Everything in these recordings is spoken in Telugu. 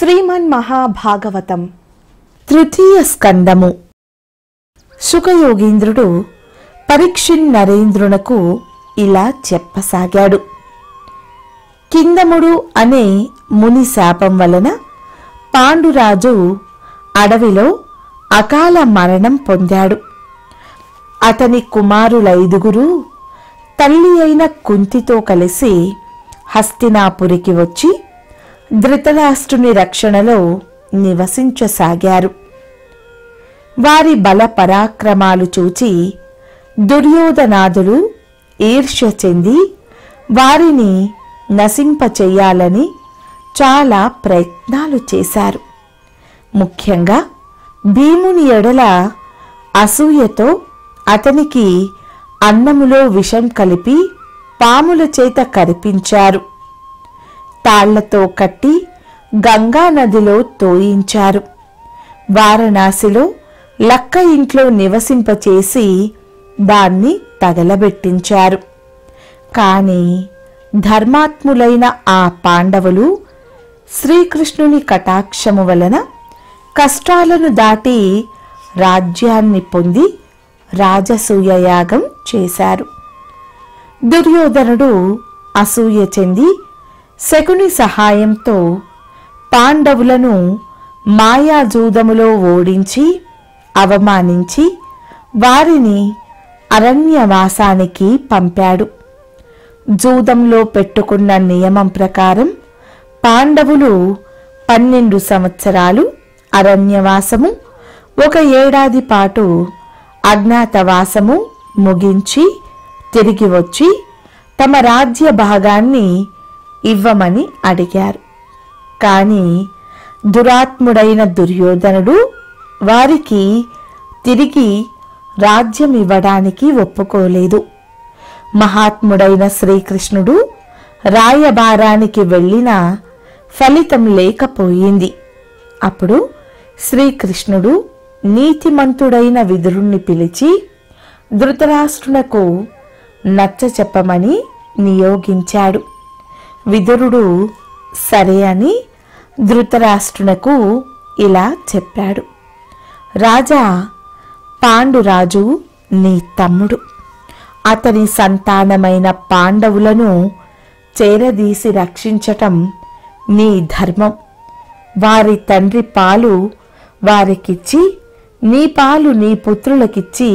శ్రీమన్ మహాభాగవతం తృతీయ స్కందము శుకయోగీంద్రుడు పరీక్షిన్ నరేంద్రునకు ఇలా చెప్పసాగాడు కిందముడు అనే ముని శాపం వలన పాండురాజు అడవిలో అకాల మరణం పొందాడు అతని కుమారులైదుగురు తల్లి అయిన కుంతితో కలిసి హస్తినాపురికి వచ్చి ధృతరాష్ట్రుని రక్షణలో నివసించసాగారు వారి బల పరాక్రమాలు చూచి దుర్యోధనాదులు ఈర్ష్య చెంది వారిని నశింపచెయ్యాలని చాలా ప్రయత్నాలు చేశారు ముఖ్యంగా భీముని ఎడల అసూయతో అతనికి అన్నములో విషం కలిపి పాముల చేత కరిపించారు తాళ్లతో కట్టి గంగా నదిలో తోయించారు వారణాసిలో లక్క ఇంట్లో నివసింపచేసి దాన్ని తగలబెట్టించారు కాని ధర్మాత్ములైన ఆ పాండవులు శ్రీకృష్ణుని కటాక్షము వలన కష్టాలను దాటి రాజ్యాన్ని పొంది రాజసూయ యాగం చేశారు దుర్యోధనుడు అసూయ చెంది శకుని సహాయంతో పాండవులను మాయాజూదములో ఓడించి అవమానించి వారిని అరణ్యవాసానికి పంపాడు జూదంలో పెట్టుకున్న నియమం ప్రకారం పాండవులు పన్నెండు సంవత్సరాలు అరణ్యవాసము ఒక ఏడాది పాటు అజ్ఞాతవాసము ముగించి తిరిగి వచ్చి తమ రాజ్య భాగాన్ని ఇవ్వమని అడిగారు కాని దురాత్ముడైన దుర్యోధనుడు వారికి తిరిగి రాజ్యం ఇవ్వడానికి ఒప్పుకోలేదు మహాత్ముడైన శ్రీకృష్ణుడు రాయబారానికి వెళ్ళిన ఫలితం లేకపోయింది అప్పుడు శ్రీకృష్ణుడు నీతిమంతుడైన విదురుణ్ణి పిలిచి ధృతరాష్ట్రునకు నచ్చ చెప్పమని నియోగించాడు విదురుడు సరే అని ధృతరాష్ట్రునకు ఇలా చెప్పాడు రాజా పాండురాజు నీ తమ్ముడు అతని సంతానమైన పాండవులను చేరదీసి రక్షించటం నీ ధర్మం వారి తండ్రి పాలు వారికిచ్చి నీ పాలు నీ పుత్రులకిచ్చి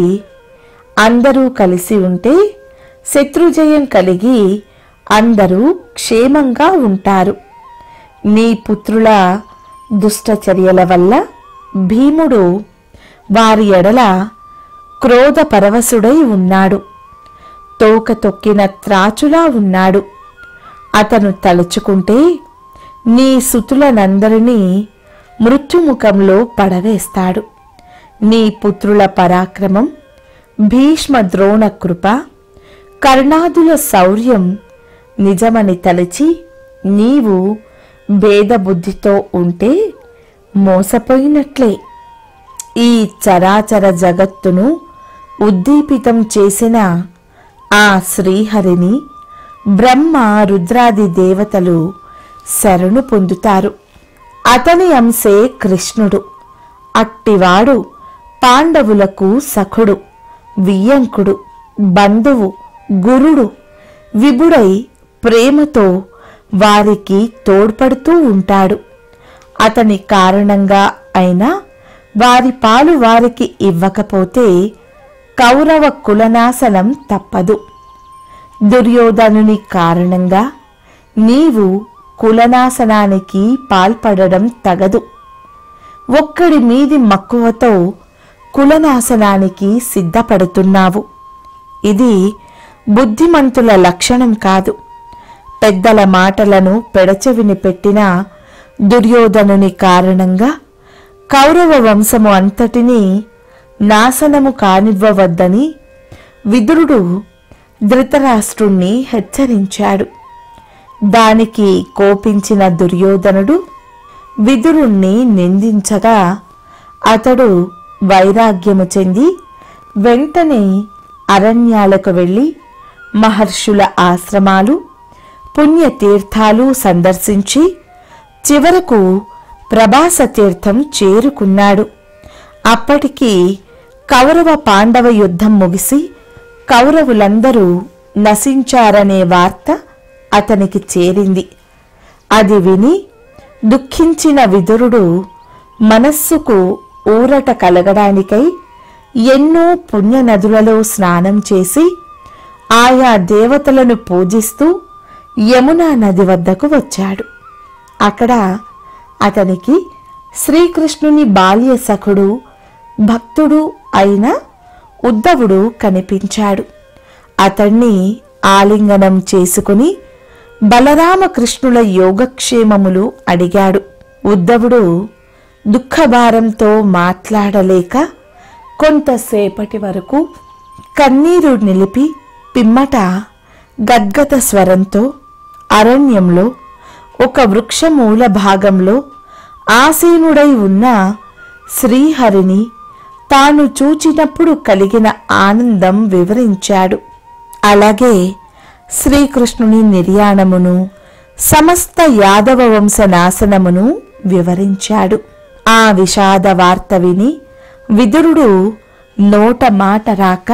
అందరూ కలిసి ఉంటే శత్రుజయం కలిగి అందరూ క్షేమంగా ఉంటారు నీ పుత్రుల దుష్టచర్యల వల్ల భీముడు వారి ఎడల క్రోధ పరవశుడై ఉన్నాడు తోక తొక్కిన త్రాచులా ఉన్నాడు అతను తలుచుకుంటే నీ సుతులనందరినీ మృత్యుముఖంలో పడవేస్తాడు నీ పుత్రుల పరాక్రమం భీష్మ ద్రోణ కృప కర్ణాదుల శౌర్యం నిజమని తలచి నీవు భేదబుద్ధితో ఉంటే మోసపోయినట్లే ఈ చరాచర జగత్తును ఉద్దీపితం చేసిన ఆ శ్రీహరిని బ్రహ్మ రుద్రాది దేవతలు శరణు పొందుతారు అతని అంశే కృష్ణుడు అట్టివాడు పాండవులకు సఖుడు వియ్యంకుడు బంధువు గురుడు విభుడై ప్రేమతో వారికి తోడ్పడుతూ ఉంటాడు అతని కారణంగా అయినా వారి పాలు వారికి ఇవ్వకపోతే కౌరవ కులనాశనం తప్పదు దుర్యోధనుని కారణంగా నీవు కులనాశనానికి పాల్పడడం తగదు ఒక్కడి మీది మక్కువతో కులనాశనానికి సిద్ధపడుతున్నావు ఇది బుద్ధిమంతుల లక్షణం కాదు పెద్దల మాటలను పెడచెవిని పెట్టిన దుర్యోధనుని కారణంగా కౌరవ వంశము అంతటినీ నాశనము కానివ్వవద్దని విదురుడు ధృతరాష్ట్రుణ్ణి హెచ్చరించాడు దానికి కోపించిన దుర్యోధనుడు విదురుణ్ణి నిందించగా అతడు వైరాగ్యము చెంది వెంటనే అరణ్యాలకు వెళ్ళి మహర్షుల ఆశ్రమాలు పుణ్యతీర్థాలు సందర్శించి చివరకు ప్రభాస తీర్థం చేరుకున్నాడు అప్పటికి కౌరవ పాండవ యుద్ధం ముగిసి కౌరవులందరూ నశించారనే వార్త అతనికి చేరింది అది విని దుఃఖించిన విదురుడు మనస్సుకు ఊరట కలగడానికై ఎన్నో పుణ్య నదులలో స్నానం చేసి ఆయా దేవతలను పూజిస్తూ యమునా నది వద్దకు వచ్చాడు అక్కడ అతనికి శ్రీకృష్ణుని బాల్య సఖుడు భక్తుడు అయిన ఉద్ధవుడు కనిపించాడు అతణ్ణి ఆలింగనం చేసుకుని బలరామకృష్ణుల యోగక్షేమములు అడిగాడు ఉద్ధవుడు దుఃఖభారంతో మాట్లాడలేక కొంతసేపటి వరకు కన్నీరు నిలిపి పిమ్మట గద్గత స్వరంతో అరణ్యంలో ఒక వృక్షమూల భాగంలో ఆసీనుడై ఉన్న శ్రీహరిని తాను చూచినప్పుడు కలిగిన ఆనందం వివరించాడు అలాగే శ్రీకృష్ణుని నిర్యాణమును సమస్త యాదవ వంశ నాశనమును వివరించాడు ఆ విషాద వార్త విని విదురుడు నోట మాట రాక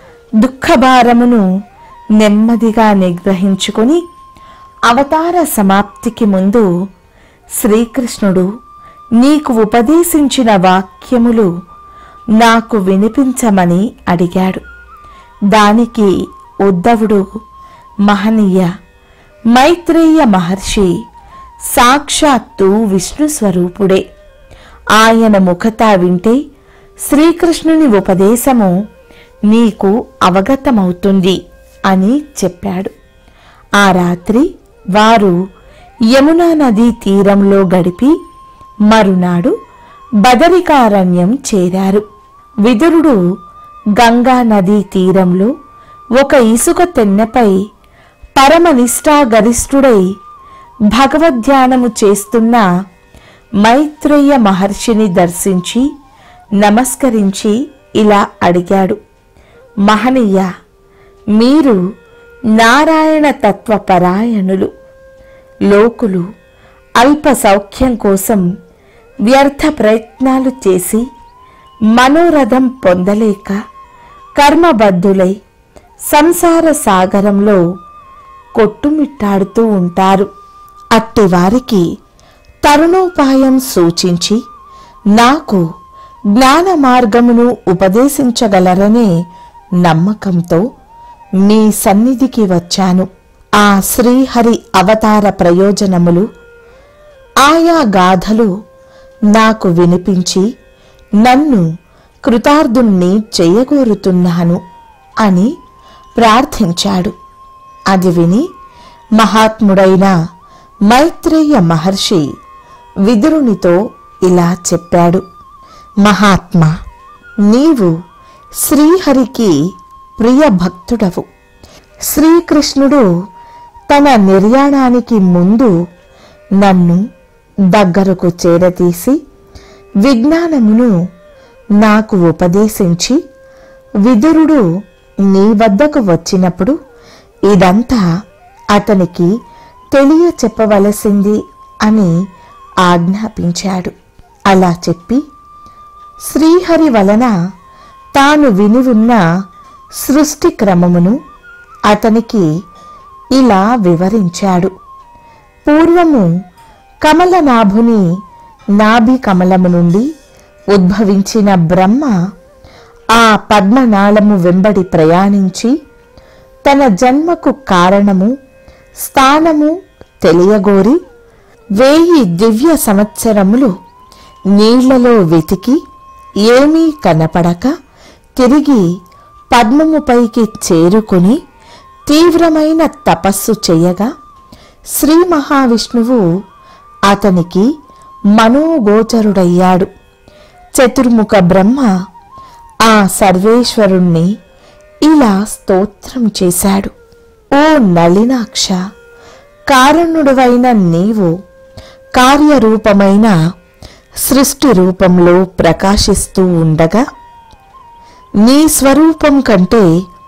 దుఃఖభారమును నెమ్మదిగా నిగ్రహించుకొని అవతార సమాప్తికి ముందు శ్రీకృష్ణుడు నీకు ఉపదేశించిన వాక్యములు నాకు వినిపించమని అడిగాడు దానికి ఉద్ధవుడు మహనీయ మైత్రేయ మహర్షి సాక్షాత్తు విష్ణు స్వరూపుడే ఆయన ముఖత వింటే శ్రీకృష్ణుని ఉపదేశము నీకు అవగతమవుతుంది అని చెప్పాడు ఆ రాత్రి వారు యమునా నదీ తీరంలో గడిపి మరునాడు బదరికారణ్యం చేరారు విదురుడు గంగా నదీ తీరంలో ఒక ఇసుక తెన్నెపై పరమనిష్టాగరిష్ఠుడై భగవద్ధ్యానము చేస్తున్న మైత్రేయ మహర్షిని దర్శించి నమస్కరించి ఇలా అడిగాడు మహనీయ మీరు నారాయణ తత్వపరాయణులు లోకులు అల్ప సౌఖ్యం కోసం వ్యర్థ ప్రయత్నాలు చేసి మనోరథం పొందలేక కర్మబద్ధులై సంసార సాగరంలో కొట్టుమిట్టాడుతూ ఉంటారు అట్టివారికి తరుణోపాయం సూచించి నాకు జ్ఞాన మార్గమును ఉపదేశించగలరనే నమ్మకంతో మీ సన్నిధికి వచ్చాను ఆ శ్రీహరి అవతార ప్రయోజనములు ఆయా గాథలు నాకు వినిపించి నన్ను కృతార్థుణ్ణి చేయగోరుతున్నాను అని ప్రార్థించాడు అది విని మహాత్ముడైన మైత్రేయ మహర్షి విదురునితో ఇలా చెప్పాడు మహాత్మా నీవు శ్రీహరికి ప్రియ భక్తుడవు శ్రీకృష్ణుడు తన నిర్యాణానికి ముందు నన్ను దగ్గరకు చేరతీసి విజ్ఞానమును నాకు ఉపదేశించి విదురుడు నీ వద్దకు వచ్చినప్పుడు ఇదంతా అతనికి తెలియ చెప్పవలసింది అని ఆజ్ఞాపించాడు అలా చెప్పి శ్రీహరి వలన తాను విని ఉన్న సృష్టి క్రమమును అతనికి ఇలా వివరించాడు పూర్వము కమలనాభుని నాభి కమలము నుండి ఉద్భవించిన బ్రహ్మ ఆ పద్మనాళము వెంబడి ప్రయాణించి తన జన్మకు కారణము స్థానము తెలియగోరి వేయి దివ్య సంవత్సరములు నీళ్లలో వెతికి ఏమీ కనపడక తిరిగి పద్మముపైకి చేరుకుని తీవ్రమైన తపస్సు చెయ్యగా శ్రీ మహావిష్ణువు అతనికి మనోగోచరుడయ్యాడు చతుర్ముఖ బ్రహ్మ ఆ సర్వేశ్వరుణ్ణి ఇలా స్తోత్రం చేశాడు ఓ నళినాక్ష కారణుడవైన నీవు కార్యరూపమైన సృష్టి రూపంలో ప్రకాశిస్తూ ఉండగా నీ స్వరూపం కంటే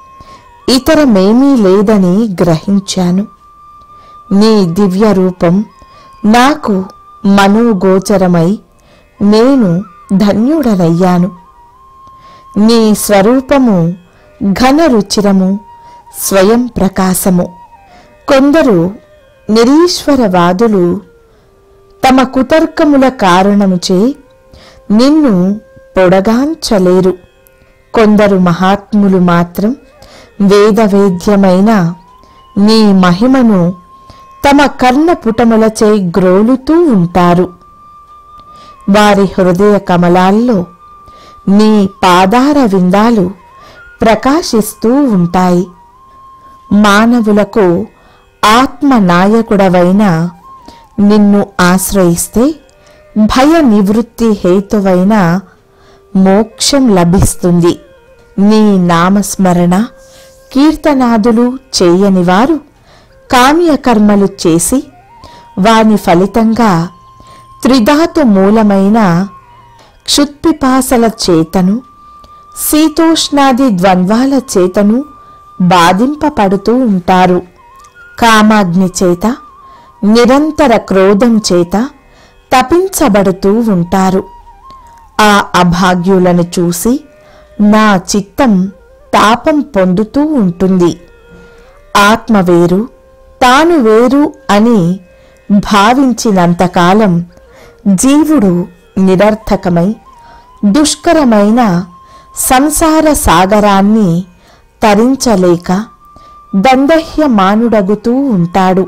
ఇతరమేమీ లేదని గ్రహించాను నీ దివ్య రూపం నాకు మనోగోచరమై నేను ధన్యుడనయ్యాను నీ స్వరూపము ఘన రుచిరము స్వయం ప్రకాశము కొందరు నిరీశ్వరవాదులు తమ కుతర్కముల కారణముచే నిన్ను పొడగాంచలేరు కొందరు మహాత్ములు మాత్రం వేదవేద్యమైన నీ మహిమను తమ కర్ణపుటములచే గ్రోలుతూ ఉంటారు వారి హృదయ కమలాల్లో నీ పాదార విందాలు ప్రకాశిస్తూ ఉంటాయి మానవులకు ఆత్మ నాయకుడవైన నిన్ను ఆశ్రయిస్తే భయ నివృత్తి హేతువైన మోక్షం లభిస్తుంది నీ నామస్మరణ కీర్తనాదులు చేయని వారు కామ్యకర్మలు చేసి వాని ఫలితంగా త్రిధాతు మూలమైన క్షుత్పిపాసల చేతను శీతోష్ణాది ద్వంద్వాల చేతను బాధింపపడుతూ ఉంటారు కామాగ్ని చేత నిరంతర క్రోధం చేత తపించబడుతూ ఉంటారు ఆ అభాగ్యులను చూసి నా చిత్తం తాపం పొందుతూ ఉంటుంది ఆత్మ వేరు తాను వేరు అని భావించినంతకాలం జీవుడు నిరర్థకమై దుష్కరమైన సంసార సాగరాన్ని తరించలేక దండహ్యమానుడగుతూ ఉంటాడు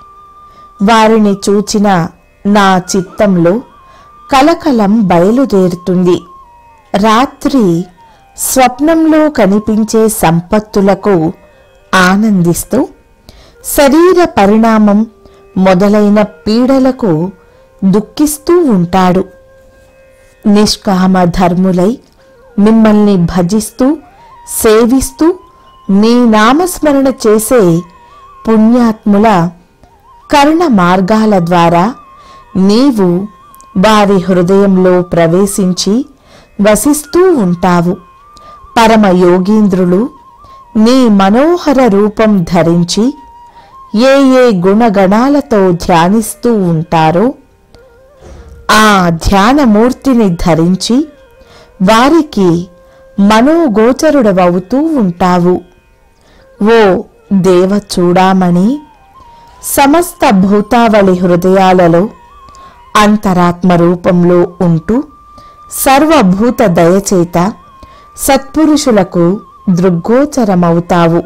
వారిని చూచిన నా చిత్తంలో కలకలం బయలుదేరుతుంది రాత్రి స్వప్నంలో కనిపించే సంపత్తులకు ఆనందిస్తూ శరీర పరిణామం మొదలైన పీడలకు దుఃఖిస్తూ ఉంటాడు నిష్కామ ధర్ములై మిమ్మల్ని భజిస్తూ సేవిస్తూ మీ నామస్మరణ చేసే పుణ్యాత్ముల కర్ణ మార్గాల ద్వారా నీవు వారి హృదయంలో ప్రవేశించి వసిస్తూ ఉంటావు పరమ యోగీంద్రులు నీ మనోహర రూపం ధరించి ఏ ఏ గుణగణాలతో ధ్యానిస్తూ ఉంటారో ఆ ధ్యానమూర్తిని ధరించి వారికి మనోగోచరుడవవుతూ ఉంటావు ఓ దేవ చూడామణి సమస్త భూతావళి హృదయాలలో అంతరాత్మ రూపంలో ఉంటూ సర్వభూత దయచేత సత్పురుషులకు దృగ్గోచరమవుతావు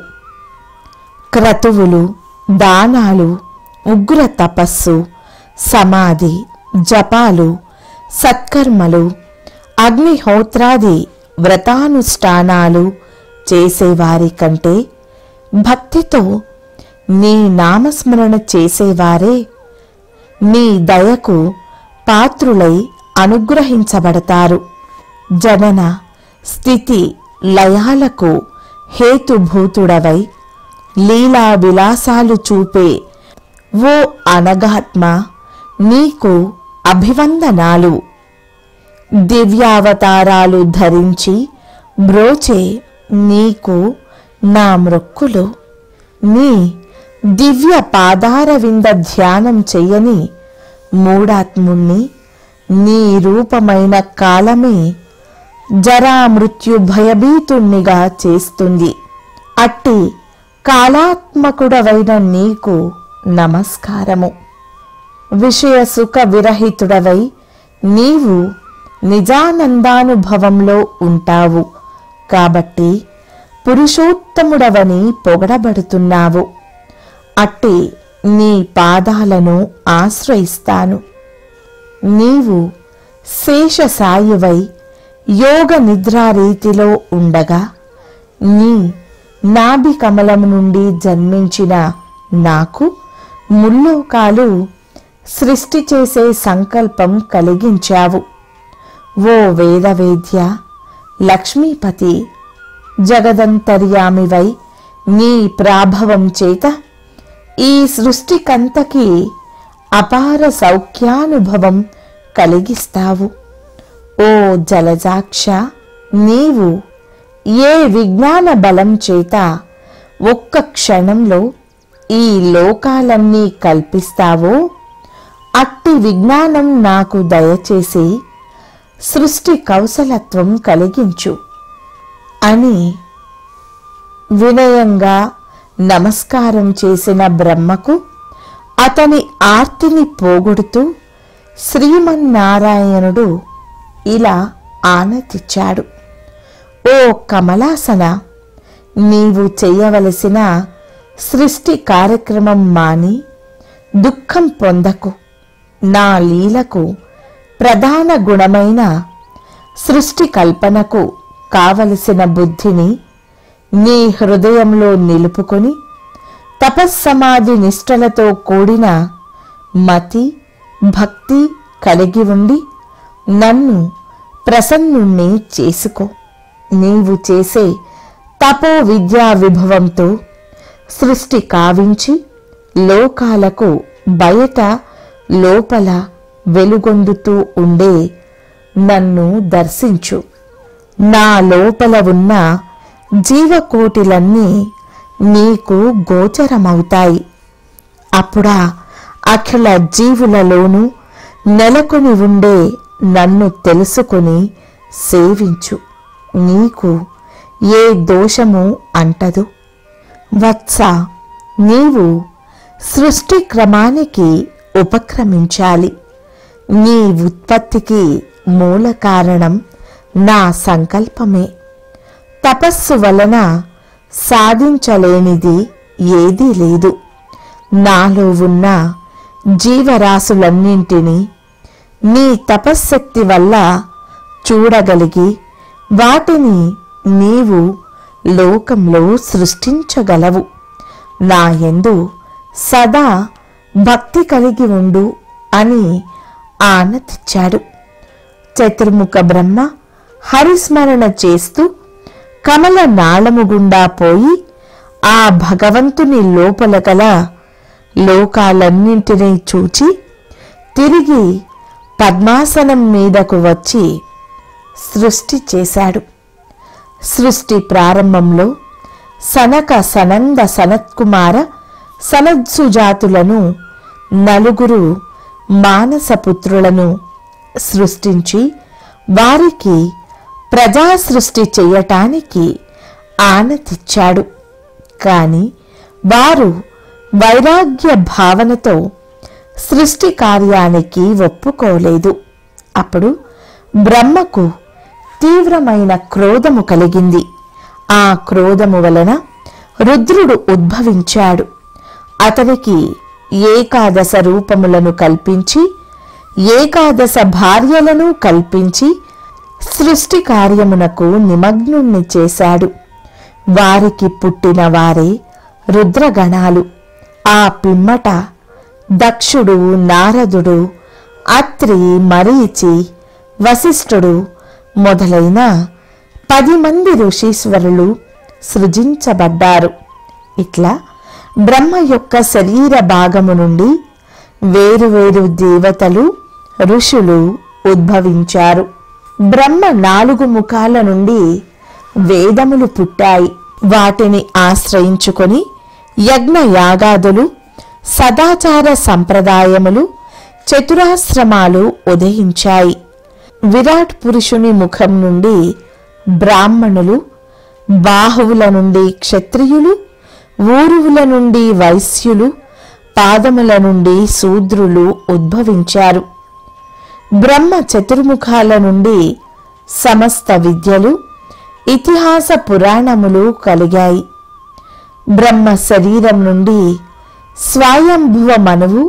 క్రతువులు దానాలు ఉగ్ర తపస్సు సమాధి జపాలు సత్కర్మలు అగ్నిహోత్రాది వ్రతానుష్ఠానాలు చేసేవారి కంటే భక్తితో నీ నామస్మరణ చేసేవారే నీ దయకు పాత్రులై అనుగ్రహించబడతారు జనన స్థితి లయాలకు హేతుభూతుడవై లీలా విలాసాలు చూపే ఓ అనగాత్మ నీకు అభివందనాలు దివ్యావతారాలు ధరించి బ్రోచే నీకు నా మృక్కులు నీ దివ్య పాదారవింద ధ్యానం చెయ్యని మూడాత్ముణ్ణి నీ రూపమైన కాలమే జరా మృత్యు భయభీతుణ్ణిగా చేస్తుంది అట్టి కాలాత్మకుడవైన నీకు నమస్కారము విషయ సుఖ విరహితుడవై నీవు నిజానందానుభవంలో ఉంటావు కాబట్టి పురుషోత్తముడవని పొగడబడుతున్నావు అట్టి నీ పాదాలను ఆశ్రయిస్తాను నీవు శేషసాయువై యోగ నిద్రా రీతిలో ఉండగా నీ నాభి కమలం నుండి జన్మించిన నాకు ముల్లోకాలు సృష్టి చేసే సంకల్పం కలిగించావు ఓ వేదవేద్య లక్ష్మీపతి జగదంతర్యామివై నీ ప్రాభవం చేత ఈ సృష్టికంతకి అపార సౌఖ్యానుభవం కలిగిస్తావు ఓ జలజాక్ష నీవు ఏ విజ్ఞాన బలం చేత ఒక్క క్షణంలో ఈ లోకాలన్నీ కల్పిస్తావో అట్టి విజ్ఞానం నాకు దయచేసి సృష్టి కౌశలత్వం కలిగించు అని వినయంగా నమస్కారం చేసిన బ్రహ్మకు అతని ఆర్తిని పోగొడుతూ శ్రీమన్నారాయణుడు ఇలా ఆనతిచ్చాడు ఓ కమలాసన నీవు చెయ్యవలసిన సృష్టి కార్యక్రమం మాని దుఃఖం పొందకు నా లీలకు ప్రధాన గుణమైన సృష్టి కల్పనకు కావలసిన బుద్ధిని నీ హృదయంలో నిలుపుకొని తపస్సమాధి నిష్టలతో కూడిన మతి భక్తి కలిగి ఉండి నన్ను ప్రసన్నుణ్ణి చేసుకో నీవు చేసే తపో విద్యా విభవంతో సృష్టి కావించి లోకాలకు బయట లోపల వెలుగొందుతూ ఉండే నన్ను దర్శించు నా లోపల ఉన్న జీవకోటిలన్నీ నీకు గోచరమవుతాయి అప్పుడా అఖిల జీవులలోనూ నెలకొని ఉండే నన్ను తెలుసుకొని సేవించు నీకు ఏ దోషము అంటదు వత్స నీవు సృష్టి క్రమానికి ఉపక్రమించాలి నీ ఉత్పత్తికి మూల కారణం నా సంకల్పమే తపస్సు వలన సాధించలేనిది ఏదీ లేదు నాలో ఉన్న జీవరాశులన్నింటినీ నీ తపశ్శక్తి వల్ల చూడగలిగి వాటిని నీవు లోకంలో సృష్టించగలవు నా యందు సదా భక్తి కలిగి ఉండు అని ఆనతిచ్చాడు చతుర్ముఖ బ్రహ్మ హరిస్మరణ చేస్తూ కమల నాళము గుండా పోయి ఆ భగవంతుని లోపల గల లోకాలన్నింటినీ చూచి తిరిగి పద్మాసనం మీదకు వచ్చి సృష్టి చేశాడు సృష్టి ప్రారంభంలో సనక సనంద సనత్కుమార సనత్సుజాతులను నలుగురు మానసపుత్రులను సృష్టించి వారికి ప్రజా సృష్టి చెయ్యటానికి ఆనతిచ్చాడు కాని వారు వైరాగ్య భావనతో సృష్టి కార్యానికి ఒప్పుకోలేదు అప్పుడు బ్రహ్మకు తీవ్రమైన క్రోధము కలిగింది ఆ క్రోధము వలన రుద్రుడు ఉద్భవించాడు అతనికి ఏకాదశ రూపములను కల్పించి ఏకాదశ భార్యలను కల్పించి సృష్టి కార్యమునకు నిమగ్నుణ్ణి చేశాడు వారికి పుట్టిన వారే రుద్రగణాలు ఆ పిమ్మట దక్షుడు నారదుడు అత్రి మరీచి వశిష్ఠుడు మొదలైన పది మంది ఋషీశ్వరులు సృజించబడ్డారు ఇట్లా బ్రహ్మ యొక్క శరీర భాగము నుండి వేరువేరు దేవతలు ఋషులు ఉద్భవించారు బ్రహ్మ నాలుగు ముఖాల నుండి వేదములు పుట్టాయి వాటిని ఆశ్రయించుకొని యజ్ఞ యాగాదులు సదాచార సంప్రదాయములు చతురాశ్రమాలు ఉదయించాయి విరాట్ పురుషుని ముఖం నుండి బ్రాహ్మణులు బాహువుల నుండి క్షత్రియులు ఊరువుల నుండి వైశ్యులు పాదముల నుండి శూద్రులు ఉద్భవించారు బ్రహ్మ చతుర్ముఖాల నుండి సమస్త విద్యలు ఇతిహాస పురాణములు కలిగాయి బ్రహ్మ శరీరం నుండి స్వయంభువ మనువు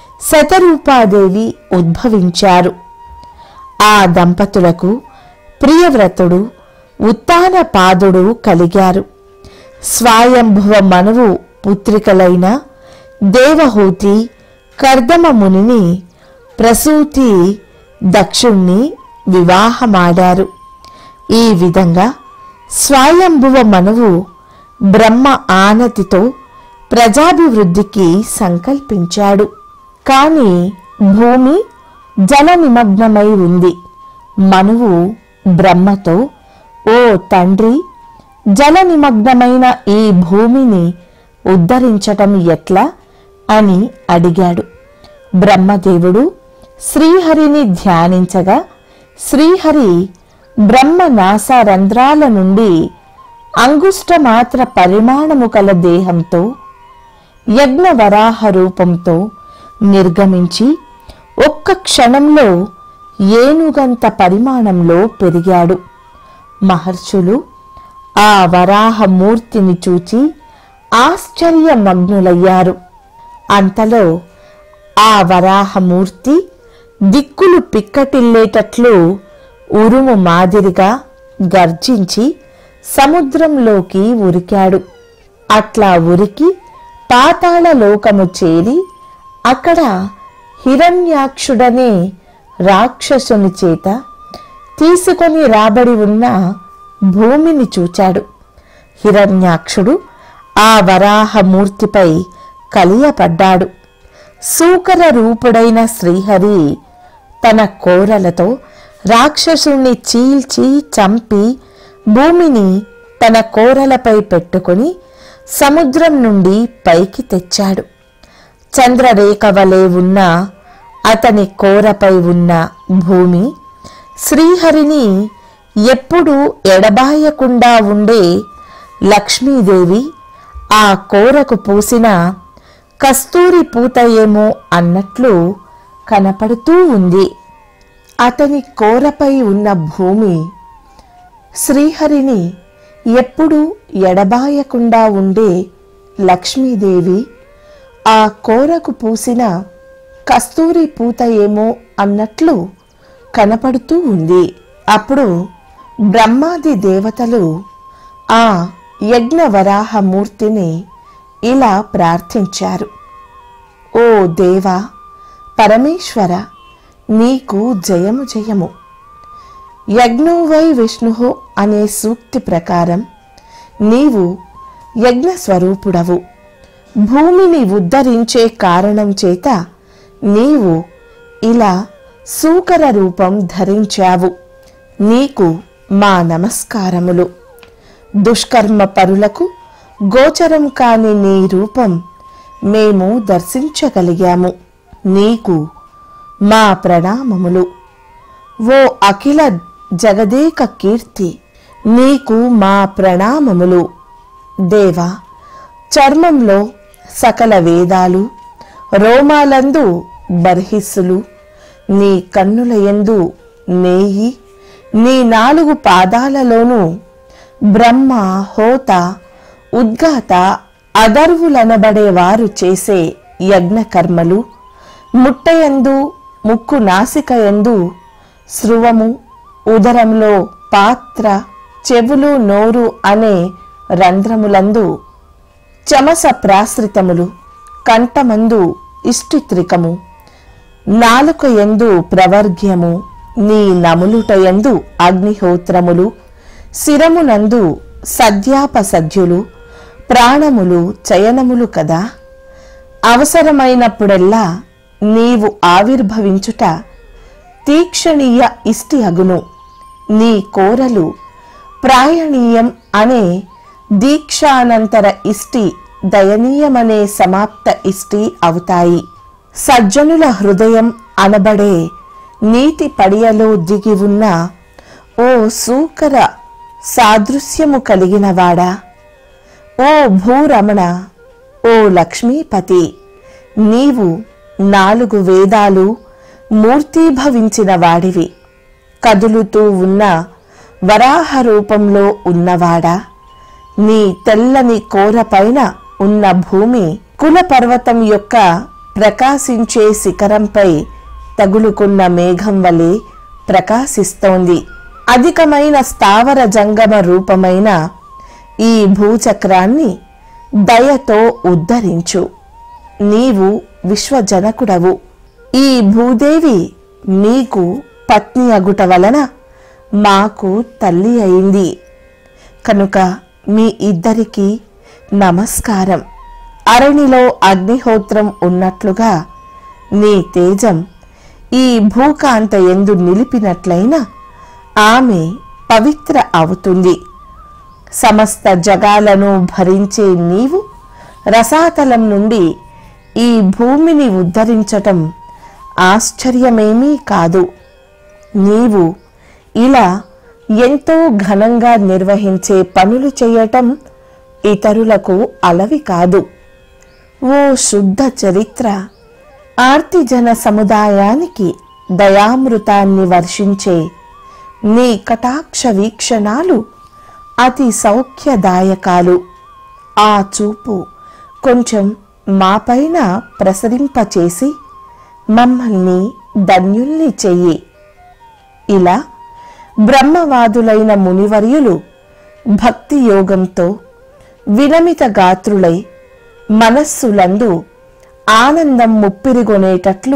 శతరూపాదేవి ఉద్భవించారు ఆ దంపతులకు ప్రియవ్రతుడు ఉత్తాన పాదుడు కలిగారు స్వయంభువ మనువు పుత్రికలైన దేవహూతి కర్దమ మునిని ప్రసూతి దక్షుణ్ణి వివాహమాడారు ఈ విధంగా స్వయంభువ మనువు బ్రహ్మ ఆనతితో ప్రజాభివృద్ధికి సంకల్పించాడు కాని భూమి జల నిమగ్నమై ఉంది మనువు బ్రహ్మతో ఓ తండ్రి జల నిమగ్నమైన ఈ భూమిని ఉద్ధరించటం ఎట్లా అని అడిగాడు బ్రహ్మదేవుడు శ్రీహరిని ధ్యానించగా శ్రీహరి బ్రహ్మ నాసారంధ్రాల నుండి అంగుష్టమాత్ర పరిమాణము కల దేహంతో యజ్ఞవరాహ రూపంతో నిర్గమించి ఒక్క క్షణంలో ఏనుగంత పరిమాణంలో పెరిగాడు మహర్షులు ఆ వరాహ మూర్తిని చూచి ఆశ్చర్యమగ్నులయ్యారు అంతలో ఆ వరాహమూర్తి దిక్కులు పిక్కటిల్లేటట్లు ఉరుము మాదిరిగా గర్జించి సముద్రంలోకి ఉరికాడు అట్లా ఉరికి పాతాళ లోకము చేరి అక్కడ హిరణ్యాక్షుడనే రాక్షసుని చేత తీసుకొని రాబడి ఉన్న భూమిని చూచాడు హిరణ్యాక్షుడు ఆ వరాహమూర్తిపై కలియపడ్డాడు సూకర రూపుడైన శ్రీహరి తన కోరలతో రాక్షసుణ్ణి చీల్చి చంపి భూమిని తన కోరలపై పెట్టుకొని సముద్రం నుండి పైకి తెచ్చాడు చంద్రరేఖ వలె ఉన్న అతని కోరపై ఉన్న భూమి శ్రీహరిని ఎప్పుడూ ఎడబాయకుండా ఉండే లక్ష్మీదేవి ఆ కోరకు పూసిన కస్తూరి పూత ఏమో అన్నట్లు కనపడుతూ ఉంది అతని కోరపై ఉన్న భూమి శ్రీహరిని ఎప్పుడూ ఎడబాయకుండా ఉండే లక్ష్మీదేవి ఆ కోరకు పూసిన కస్తూరి పూత ఏమో అన్నట్లు కనపడుతూ ఉంది అప్పుడు బ్రహ్మాది దేవతలు ఆ యజ్ఞవరాహ మూర్తిని ఇలా ప్రార్థించారు ఓ దేవా పరమేశ్వర నీకు జయము జయము యజ్ఞో వై విష్ణు అనే సూక్తి ప్రకారం నీవు యజ్ఞ స్వరూపుడవు భూమిని ఉద్ధరించే కారణం చేత నీవు ఇలా సూకర రూపం ధరించావు నీకు మా నమస్కారములు దుష్కర్మ పరులకు గోచరం కాని నీ రూపం మేము దర్శించగలిగాము నీకు మా ప్రణామములు ఓ అఖిల జగదేక కీర్తి నీకు మా ప్రణామములు దేవా చర్మంలో సకల వేదాలు రోమాలందు బర్హిస్సులు నీ కన్నుల యందు నేయి నీ నాలుగు పాదాలలోనూ బ్రహ్మ హోత ఉద్గాత అదర్వులనబడే వారు చేసే యజ్ఞ కర్మలు ముట్టయందు ముక్కు నాసికయందు స్రువము ఉదరంలో పాత్ర చెవులు నోరు అనే రంధ్రములందు చమస ప్రాశ్రితములు కంఠమందు ఇష్టిత్రికము నాలుక యందు ప్రవర్గ్యము నీ నములుటయందు అగ్నిహోత్రములు శిరమునందు సద్యాపసద్యులు ప్రాణములు చయనములు కదా అవసరమైనప్పుడెల్లా నీవు ఆవిర్భవించుట తీక్షణీయ ఇష్టి అగును నీ కోరలు ప్రాయణీయం అనే దీక్షానంతర ఇష్టి దయనీయమనే సమాప్త ఇష్టి అవుతాయి సజ్జనుల హృదయం అనబడే నీటి పడియలో దిగి ఉన్న ఓ సూకర సాదృశ్యము కలిగినవాడా ఓ భూరమణ ఓ లక్ష్మీపతి నీవు నాలుగు వేదాలు మూర్తీభవించిన వాడివి కదులుతూ ఉన్న వరాహ రూపంలో ఉన్నవాడా నీ తెల్లని కోరపైన ఉన్న భూమి కుల పర్వతం యొక్క ప్రకాశించే శిఖరంపై తగులుకున్న మేఘం వలె ప్రకాశిస్తోంది అధికమైన స్థావర జంగమ రూపమైన ఈ భూచక్రాన్ని దయతో ఉద్ధరించు నీవు విశ్వజనకుడవు ఈ భూదేవి నీకు పత్ని అగుట వలన మాకు తల్లి అయింది కనుక మీ ఇద్దరికి నమస్కారం అరణిలో అగ్నిహోత్రం ఉన్నట్లుగా నీ తేజం ఈ భూకాంత ఎందు నిలిపినట్లయిన ఆమె పవిత్ర అవుతుంది సమస్త జగాలను భరించే నీవు రసాతలం నుండి ఈ భూమిని ఉద్ధరించటం ఆశ్చర్యమేమీ కాదు నీవు ఇలా ఎంతో ఘనంగా నిర్వహించే పనులు చేయటం ఇతరులకు అలవి కాదు ఓ శుద్ధ చరిత్ర ఆర్తిజన సముదాయానికి దయామృతాన్ని వర్షించే నీ కటాక్ష వీక్షణాలు అతి సౌఖ్యదాయకాలు ఆ చూపు కొంచెం మాపైన ప్రసరింపచేసి మమ్మల్ని ధన్యుల్ని చెయ్యి ఇలా బ్రహ్మవాదులైన మునివర్యులు భక్తి యోగంతో వినమిత గాత్రులై మనస్సులందు ఆనందం ముప్పిరిగొనేటట్లు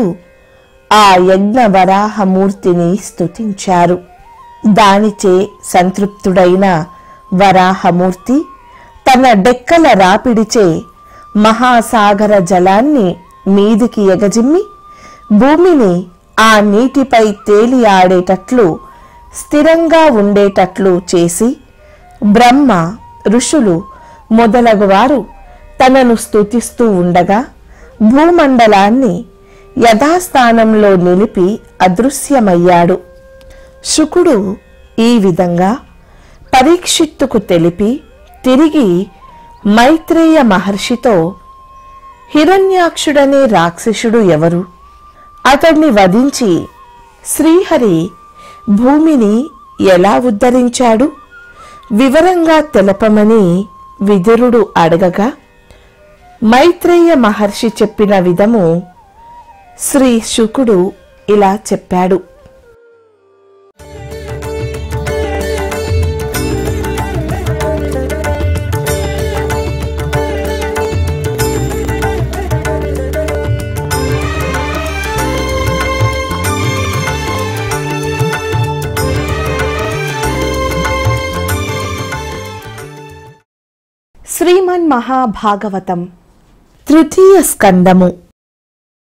ఆ యజ్ఞ వరాహమూర్తిని స్తుతించారు దానిచే సంతృప్తుడైన వరాహమూర్తి తన డెక్కల రాపిడిచే మహాసాగర జలాన్ని మీదికి ఎగజిమ్మి భూమిని ఆ నీటిపై తేలి ఆడేటట్లు స్థిరంగా ఉండేటట్లు చేసి బ్రహ్మ ఋషులు మొదలగువారు తనను స్తుతిస్తూ ఉండగా భూమండలాన్ని యథాస్థానంలో నిలిపి అదృశ్యమయ్యాడు శుకుడు ఈ విధంగా పరీక్షిత్తుకు తెలిపి తిరిగి మైత్రేయ మహర్షితో హిరణ్యాక్షుడనే రాక్షసుడు ఎవరు అతన్ని వధించి శ్రీహరి భూమిని ఎలా ఉద్ధరించాడు వివరంగా తెలపమని విదురుడు అడగగా మైత్రేయ మహర్షి చెప్పిన విధము శ్రీ శుకుడు ఇలా చెప్పాడు శ్రీమన్ మహాభాగవతం తృతీయ స్కందము